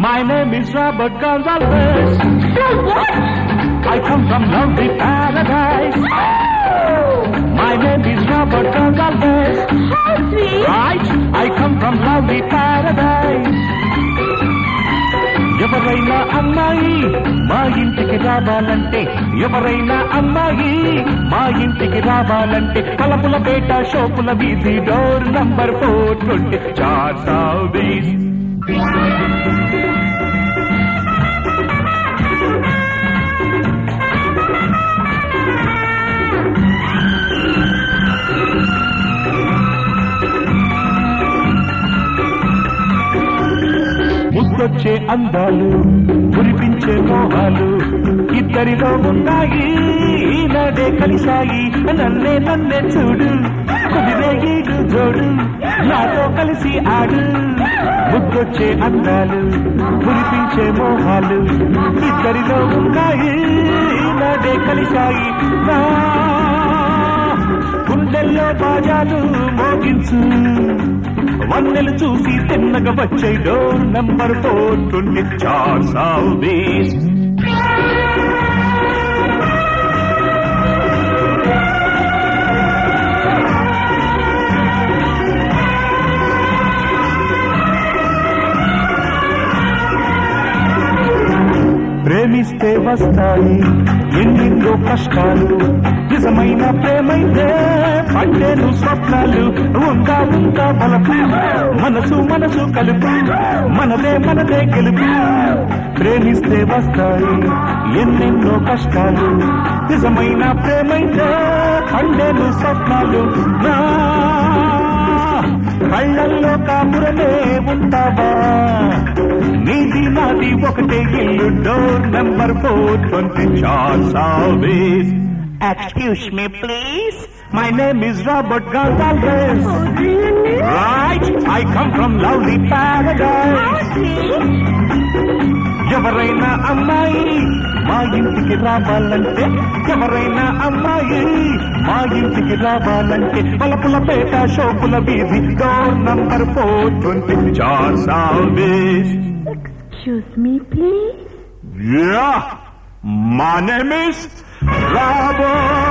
My name is Robert Gonzalez. what? I come from lovely paradise. My name is Robert Gonzalez. How sweet. Right? I come from lovely paradise. ఎవరైనా అమ్మాయి మా ఇంటికి రావాలంటే ఎవరైనా అమ్మాయి మా ఇంటికి రావాలంటే కలపులపేట షోపుల వీధి డోర్ నంబర్ ఫోర్ ట్వంటీ చార్ సౌదీస్ ముద్దొచ్చే అందాలు కురిపించే మోహాలు ఇద్దరిలో ఉన్నాయి ఈనాడే కలిశాయి నన్నే నన్నే చూడు కుదిరే ఈడు జోడు నాతో కలిసి ఆడు ముద్దొచ్చే అందాలు కురిపించే మోహాలు ఇద్దరిలో ఉన్నాయి ఈనాడే కలిశాయి నా గుండెల్లో బాజాలు మోగించు వన్నెలు చూసి తిన్నగా వచ్చే డోర్ నంబర్ ఫోర్ ట్వంటీ చార్ సౌదీస్ ప్రేమిస్తే వస్తాయి ఎన్నెన్నో కష్టాలు నిజమైన ప్రేమైతే పట్టేను స్వప్నాలు ఉంటా ఉంటా బలపు మనసు మనసు కలుపు మనదే మనదే గెలుపు ప్రేమిస్తే వస్తాయి ఎన్నెన్నో కష్టాలు నిజమైన ప్రేమైతే పండేను స్వప్నాలు నా కళ్ళల్లో కాపురమే ఉంటావా నీది నాది ఒకటే ఇల్లు డోర్ నంబర్ ఫోర్ ట్వంటీ చార్ service excuse me please my name is Robert గంగాల్వేస్ Really? Right I come from lovely How paradise sweet. ఎవరైనా అమ్మాయి మా ఇంటికి రావాలంటే ఎవరైనా అమ్మాయి మా ఇంటికి రావాలంటే పలపుల పేట షోపుల వీధి డోర్ నంబర్ ఫోర్ ట్వంటీ చార్ service Excuse me, please. Yeah, my name is Robert